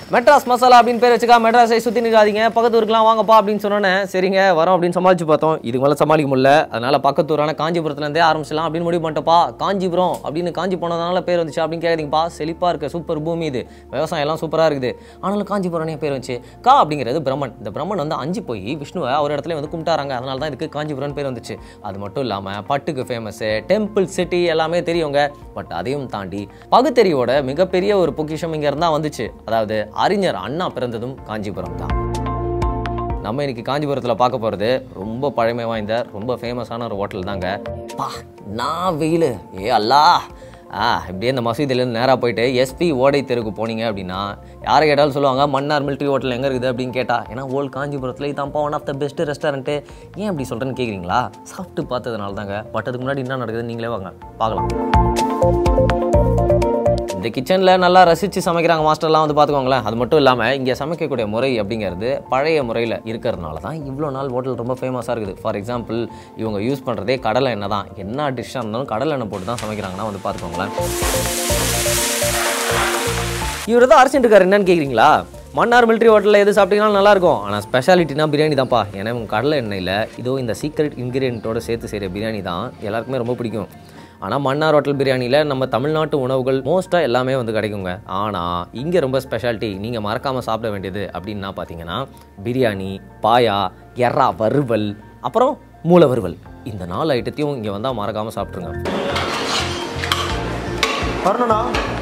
மெட்ராஸ் மசாலா அப்படின்னு பேர் வச்சுக்கா மெட்ராஸை சுற்றி நிற்காதீங்க பக்கத்து ஊருக்குலாம் வாங்கப்பா அப்படின்னு சொன்னோன்னே சரிங்க வரோம் அப்படின்னு சமாளிச்சு பார்த்தோம் இதுக்கு மேலே சமாளிக்க முடியல அதனால பக்கத்து ஊரான காஞ்சிபுரத்துலேருந்தே ஆரம்பிச்சிடலாம் அப்படின்னு முடிவு பண்ணிட்டப்பா காஞ்சிபுரம் அப்படின்னு காஞ்சி போனதுனால பேர் வந்துச்சு அப்படின்னு கேட்குறீங்கப்பா செழிப்பாக இருக்க சூப்பர் பூமி இது விவசாயம் எல்லாம் சூப்பராக இருக்குது ஆனாலும் காஞ்சிபுரம்னே பேர் வந்துச்சு கா அப்படிங்கிறது பிரம்மன் இந்த பிரம்மன் வந்து அஞ்சு போய் விஷ்ணுவை ஒரு இடத்துல வந்து கும்பிட்டாராங்க அதனால தான் இதுக்கு காஞ்சிபுரம் பேர் வந்துச்சு அது மட்டும் இல்லாமல் பட்டுக்கு ஃபேமஸு டெம்பிள் சிட்டி எல்லாமே தெரியுங்க பட் அதையும் தாண்டி பகுத்தறிவோட மிகப்பெரிய ஒரு பொக்கிஷம் இங்கே இருந்தால் வந்துச்சு அதாவது அறிஞர் அண்ணா பிறந்ததும் காஞ்சிபுரம் தான் நம்ம இன்னைக்கு காஞ்சிபுரத்தில் பார்க்க போகிறது ரொம்ப பழமை வாய்ந்த ரொம்ப ஃபேமஸான ஒரு ஹோட்டல் தாங்க பா நான் வெயில் ஏ அல்லா ஆ இப்படியே இந்த மசூதியிலேருந்து நேராக போயிட்டு எஸ்பி ஓடை தெருக்கு போனீங்க அப்படின்னா யாரை கேட்டாலும் சொல்லுவாங்க மன்னார் மிலிட்ரி ஹோட்டல் எங்கே இருக்குது அப்படின்னு கேட்டா ஏன்னா ஓல்ட் காஞ்சிபுரத்தில் இதான்ப்பா one of the best restaurant ஏன் அப்படி சொல்கிறேன்னு கேட்குறீங்களா சாப்பிட்டு பார்த்ததுனால தாங்க பட் அதுக்கு முன்னாடி என்ன நடக்குதுன்னு நீங்களே வாங்க பார்க்கலாம் இந்த கிச்சனில் நல்லா ரசித்து சமைக்கிறாங்க மாஸ்டர்லாம் வந்து பார்த்துக்கோங்களேன் அது மட்டும் இல்லாமல் இங்கே சமைக்கக்கூடிய முறை அப்படிங்கிறது பழைய முறையில் இருக்கிறதுனால தான் இவ்வளோ நாள் ஹோட்டல் ரொம்ப ஃபேமஸாக இருக்குது ஃபார் எக்ஸாம்பிள் இவங்க யூஸ் பண்ணுறதே கடலை எண்ணெய் தான் என்ன டிஷ்ஷாக இருந்தாலும் கடலை எண்ணெய் போட்டு தான் சமைக்கிறாங்கன்னா வந்து பார்த்துக்கோங்களேன் இவர் தான் அரைச்சிட்டு இருக்காரு என்னன்னு கேட்குறீங்களா மன்னார் மிலிட்ரி ஹோட்டலில் எது சாப்பிட்டீங்கனாலும் நல்லாயிருக்கும் ஆனால் ஸ்பெஷாலிட்டினா பிரியாணி தான்ப்பா ஏன்னா இவங்க கடலை எண்ணெயில் இதோ இந்த சீக்ரெட் இன்க்ரீடியண்ட்டோட சேர்த்து செய்கிற பிரியாணி தான் எல்லாருக்குமே ரொம்ப பிடிக்கும் ஆனால் மன்னார் ஹோட்டல் பிரியாணியில் நம்ம தமிழ்நாட்டு உணவுகள் மோஸ்ட்டாக எல்லாமே வந்து கிடைக்குங்க ஆனால் இங்கே ரொம்ப ஸ்பெஷாலிட்டி நீங்கள் மறக்காமல் சாப்பிட வேண்டியது அப்படின்னா பார்த்தீங்கன்னா பிரியாணி பாயா எறா வறுவல் அப்புறம் மூளை வறுவல் இந்த நாலு ஐட்டத்தையும் இங்கே வந்தால் மறக்காமல் சாப்பிட்ருங்க வரணுண்ணா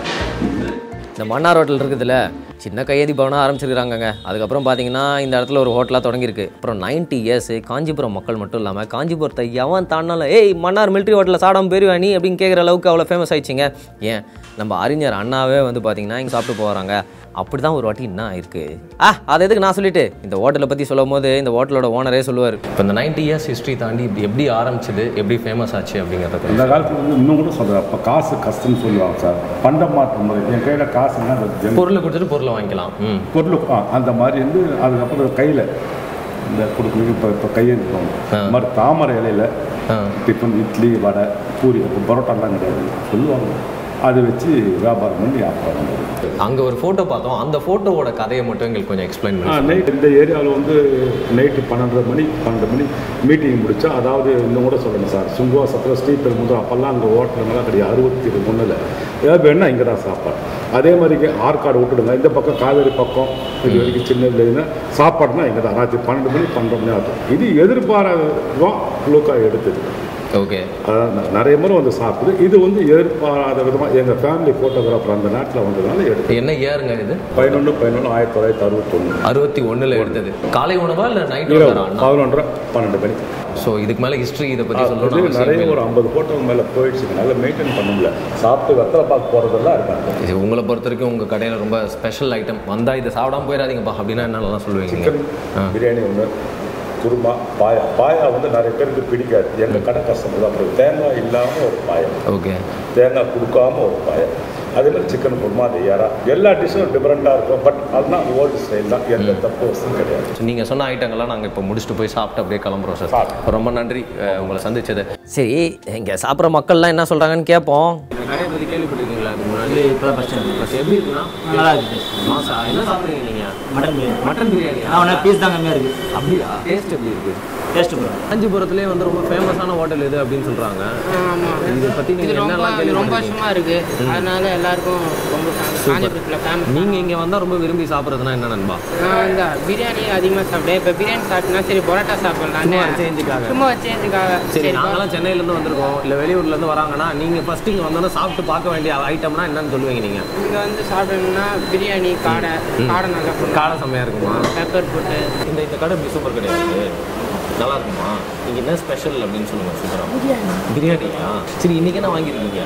இந்த மன்னார் ஹோட்டல் இருக்குதுல்ல சின்ன கையேதி பவனாக ஆரம்பிச்சிருக்காங்கங்க அதுக்கப்புறம் பார்த்தீங்கன்னா இந்த இடத்துல ஒரு ஹோட்டலாக தொடங்கியிருக்கு அப்புறம் 90 இயர்ஸ் காஞ்சிபுரம் மக்கள் மட்டும் இல்லாமல் காஞ்சிபுரத்தை எவன் தாண்டாலும் ஏய் மன்னார் மிலிட்ரி ஹோட்டலில் சாடாம போயிருவா நீ அப்படின்னு கேட்குற அளவுக்கு அவ்வளோ ஃபேமஸ் ஆயிடுச்சுங்க ஏன் நம்ம அறிஞர் அண்ணாவே வந்து பார்த்தீங்கன்னா இங்கே சாப்பிட்டு போகிறாங்க அப்படி தான் ஒரு வாட்டி என்ன இருக்கு ஆ அது எதுக்கு நான் சொல்லிட்டு இந்த ஹோட்டலை பற்றி சொல்லும் போது இந்த ஹோட்டலோட ஓனரே சொல்லுவார் இப்போ இந்த 90 இயர்ஸ் ஹிஸ்ட்ரி தாண்டி இப்படி எப்படி ஆரம்பிச்சது எப்படி ஃபேமஸ் ஆச்சு அப்படிங்கிறது இந்த காலத்துல வந்து இன்னும் கூட சொல்கிறேன் அப்போ காசு கஷ்டம்னு சொல்லுவாங்க சார் பண்ட மாற்று முறை என் கையில் காசுன்னா அது ஜென் பொருளை கொடுத்துட்டு பொருளை வாங்கிக்கலாம் ம் பொருள் ஆ, அந்த மாதிரி வந்து அதுக்கப்புறம் கையில் இந்த கொடுக்குறது இப்போ இப்போ கையெழுத்துவாங்க இந்த மாதிரி தாமரை இலையில ஆ டிஃபன் இட்லி வடை பூரி அப்போ பரோட்டாலாம் கிடையாது சொல்லுவாங்க அதை வச்சு வியாபாரம் பண்ணி வியாபாரம் பண்ணுறது அங்கே ஒரு ஃபோட்டோ பார்த்தோம் அந்த ஃபோட்டோவோட கதையை மட்டும் எங்களுக்கு கொஞ்சம் எக்ஸ்பிளைன் ஆ பண்ணி நைட் இந்த ஏரியாவில் வந்து நைட்டு பன்னெண்டரை மணி பன்னெண்டு மணி மீட்டிங் முடிச்சா அதாவது இன்னும் கூட சொல்லணும் சார் சுங்குவாசத்தில் ஸ்ரீபெரும்புதூர் அப்போல்லாம் அங்கே ஹோட்டலுங்கெல்லாம் கிடையாது அறுபத்தி ஒன்றில் ஏதாவது வேணும்னா இங்கே தான் சாப்பாடு அதே மாதிரி இங்க ஆற்காடு விட்டுடுங்க இந்த பக்கம் காவேரி பக்கம் இது வரைக்கும் சின்ன இல்லைன்னா சாப்பாடுனா இங்கே தான் ராத்திரி பன்னெண்டு மணி பன்னெண்டு மணி ஆகும் இது எதிர்பாராததான் குளுக்கா எடுத்தது ஓகே அதான் ந- நிறைய முறை வந்து சாப்பிடுது இது வந்து எதிர்பாராத விதமாக எங்கள் ஃபேமிலி ஃபோட்டோகிராஃபர் அந்த நேரத்தில் வந்ததுனால எடுத்து என்ன இயருங்க இது பதினொன்று பதினொன்று ஆயிரத்தி தொள்ளாயிரத்தி அறுபத்தொன்று அறுபத்தி ஒண்ணுல எடுத்தது காலை உணவா இல்லை நைட் இரவு உணவா பதினொன்றரை பன்னெண்டு மணி ஸோ இதுக்கு மேலே ஹிஸ்ட்ரி இதை பற்றி இது சொல்லணும் நிறைய ஒரு ஐம்பது ஃபோட்டோ மேலே போயிடுச்சு நல்லா மெயின்டைன் பண்ண முடியல சாப்பிட்டு வெத்தலை பார்க்க போகிறதெல்லாம் இருக்காங்க இது உங்களை பொறுத்த வரைக்கும் உங்கள் கடையில் ரொம்ப ஸ்பெஷல் ஐட்டம் வந்தால் இதை சாப்பிடாம போயிடாதீங்கப்பா அப்படின்னா என்னெல்லாம் சொல்லுவீங்க சிக்கன் பிரியாணி ஒன்று குருமா பாயா பாயா வந்து நிறைய பேருக்கு பிடிக்காது எங்கள் கடை கஸ்டமர் தான் அப்புறம் தேங்காய் இல்லாமல் ஒரு பாயா ஓகே தேங்காய் கொடுக்காம ஒரு பாயா அதே மாதிரி சிக்கன் குருமா அது யாரா எல்லா டிஷ்ஷும் டிஃப்ரெண்ட்டாக இருக்கும் பட் அதுதான் ஓல்டு ஸ்டைல் தான் எந்த தப்பு வசதியும் கிடையாது ஸோ நீங்கள் சொன்ன ஐட்டங்கள்லாம் நாங்கள் இப்போ முடிச்சுட்டு போய் சாப்பிட்டு அப்படியே கிளம்புறோம் சார் சாப்பிட்டு. ரொம்ப நன்றி அஹ், உங்களை சந்திச்சது சரி இங்கே சாப்பிட்ற மக்கள்லாம் என்ன சொல்கிறாங்கன்னு கேட்போம் கடையை பற்றி கேள்விப்பட்டிருக்கீங்களா அதுக்கு முன்னாடி இப்போ ஃபஸ்ட் டைம் பஸ் எப்படி இருக்குன்னா நல்லா இருக்குது மாசா என்ன சாப்பிட்றீங்க நீங்கள் மட்டன் பிரியாணி மட்டன் பிரியாணி ஆனால் உடனே பீஸ் தான் கம்மியாக இருக்குது அப்படியா டேஸ்ட் எப்படி இருக்கு டேஸ்ட்டு ப்ரோ காஞ்சிபுரத்துலேயே வந்து ரொம்ப ஃபேமஸான ஹோட்டல் இது அப்படின்னு சொல்கிறாங்க ஆமா இதை பற்றி இது நீங்கள் ரொம்ப என்னெல்லாம் இது ரொம்ப கேள்விப்பட்டிருக்கீங்க வருஷமா இருக்கு அதனால எல்லாருக்கும் ரொம்ப காஞ்சிபுரத்தில் ஃபேமஸ் நீங்கள் இங்கே வந்தால் ரொம்ப விரும்பி சாப்பிட்றதுனா என்ன நண்பா நான் இந்த பிரியாணி அதிகமாக சாப்பிட்டேன் இப்போ பிரியாணி சாப்பிட்டா சரி பரோட்டா சாப்பிடலாம் சும்மா சேஞ்சுக்காக சும்மா சேஞ்சுக்காக சரி நாங்களாம் சென்னையிலேருந்து வந்திருக்கோம் இல்லை வெளியூர்லேருந்து வராங்கன்னா நீங்கள் ஃபஸ்ட்டு இங்கே வந்தோன்னா சாப்பிட்டு பார்க்க வேண்டிய ஐட்டம்னா என்னன்னு சொல்லுவீங்க நீங்கள் இங்கே வந்து சாப்பிடணும்னா பிரியாணி காடை காடை நல்லா பண்ணுவோம் காடை செம்மையாக இருக்குமா பெப்பர் போட்டு இந்த இந்த கடை இப்படி சூப்பர் கிடையாது நல்லா இருக்குமா நீங்கள் என்ன ஸ்பெஷல் அப்படின்னு சொல்லுங்கள் சூப்பராக பிரியாணியா சரி இன்றைக்கி என்ன வாங்கியிருக்கீங்க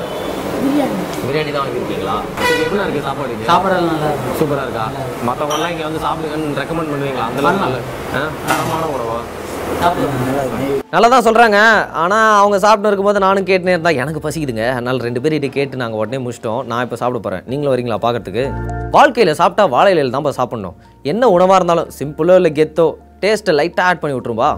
பிரியாணி தான் வாங்கியிருக்கீங்களா சரி எப்படி இருக்குது சாப்பாடு இங்க? சாப்பாடெல்லாம் நல்லா இருக்கும் சூப்பராக இருக்கா மற்றவங்கலாம் இங்கே வந்து சாப்பிடுங்கன்னு ரெக்கமெண்ட் பண்ணுவீங்களா அந்த அளவுக்கு நல்ல ஆ? தரமான உணவா சாப்பிடுவோம் நல்லா இருக்கும் நல்லா தான் சொல்கிறாங்க ஆனால் அவங்க சாப்பிட்டு இருக்கும்போது நானும் கேட்டுனே இருந்தா எனக்கு பசிக்குதுங்க அதனால் ரெண்டு பேர்கிட்ட கேட்டு நாங்கள் உடனே முடிச்சிட்டோம் நான் இப்போ சாப்பிட போகிறேன் நீங்களும் வரீங்களா பார்க்கறதுக்கு வாழ்க்கையில் சாப்பிட்டா வாழை இலையில் தான்ப்பா சாப்பிட்ணும் என்ன உணவாக இருந்தாலும் சிம்பிளோ இல்லை கெத்தோ டேஸ்ட்டை லைட்டாக ஆட் பண்ணி விட்ரும்பா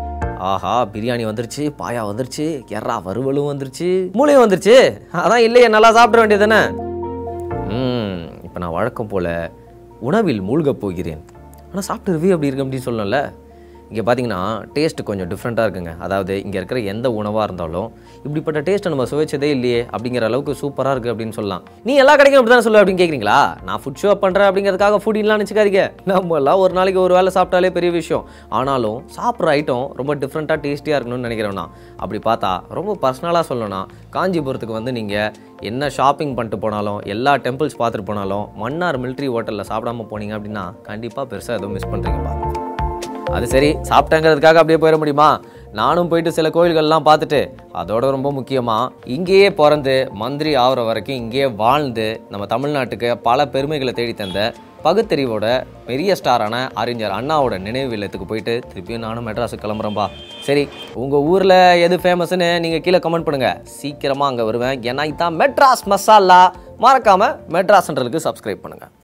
ஆஹா பிரியாணி வந்துருச்சு பாயா வந்துருச்சு எறா வறுவலும் வந்துருச்சு மூளையும் வந்துருச்சு அதான் இல்லையே நல்லா சாப்பிட வேண்டியது தானே ம் இப்போ நான் வழக்கம் போல் உணவில் மூழ்கப் போகிறேன் ஆனால் சாப்பிட்டு ரிவ்யூ எப்படி இருக்கு அப்படின்னு சொல்லணும்ல இங்கே பார்த்தீங்கன்னா டேஸ்ட் கொஞ்சம் டிஃப்ரெண்ட்டாக இருக்குங்க அதாவது இங்கே இருக்கிற எந்த உணவாக இருந்தாலும் இப்படிப்பட்ட டேஸ்ட்டை நம்ம சுவைச்சதே இல்லையே அப்படிங்கிற அளவுக்கு சூப்பராக இருக்குது அப்படின்னு சொல்லலாம் நீ எல்லா கடைக்கும் அப்படி தானே சொல்ல அப்படின்னு கேட்குறீங்களா நான் ஃபுட் ஷோ பண்ணுறேன் அப்படிங்கிறதுக்காக ஃபுட் இல்லைன்னு நினச்சிக்காதீங்க நம்ம எல்லாம் ஒரு நாளைக்கு ஒரு வேளை சாப்பிட்டாலே பெரிய விஷயம் ஆனாலும் சாப்பிட்ற ஐட்டம் ரொம்ப டிஃப்ரெண்ட்டாக டேஸ்டியாக இருக்கணும்னு நினைக்கிறேன்னா அப்படி பார்த்தா ரொம்ப பர்சனலாக சொல்லணும்னா காஞ்சிபுரத்துக்கு வந்து நீங்கள் என்ன ஷாப்பிங் பண்ணிட்டு போனாலும் எல்லா டெம்பிள்ஸ் பார்த்துட்டு போனாலும் மன்னார் மிலிட்ரி ஹோட்டலில் சாப்பிடாம போனீங்க அப்படின்னா கண்டிப்பாக பெருசாக எதுவும் மிஸ் பண்ணுறீங்கப்பா அது சரி சாப்பிட்டேங்கிறதுக்காக அப்படியே போயிட முடியுமா நானும் போயிட்டு சில கோயில்கள்லாம் பார்த்துட்டு அதோட ரொம்ப முக்கியமாக இங்கேயே பிறந்து மந்திரி ஆகிற வரைக்கும் இங்கேயே வாழ்ந்து நம்ம தமிழ்நாட்டுக்கு பல பெருமைகளை தேடி தந்த பகுத்தறிவோட பெரிய ஸ்டாரான அறிஞர் அண்ணாவோட நினைவு இல்லத்துக்கு போயிட்டு திருப்பியும் நானும் மெட்ராஸுக்கு கிளம்புறேன்பா சரி உங்கள் ஊரில் எது ஃபேமஸ்னு நீங்கள் கீழே கமெண்ட் பண்ணுங்கள் சீக்கிரமாக அங்கே வருவேன் ஏன்னா இதான் மெட்ராஸ் மசாலா மறக்காமல் மெட்ராஸ்ன்றதுக்கு சப்ஸ்கிரைப் பண்ணுங்கள்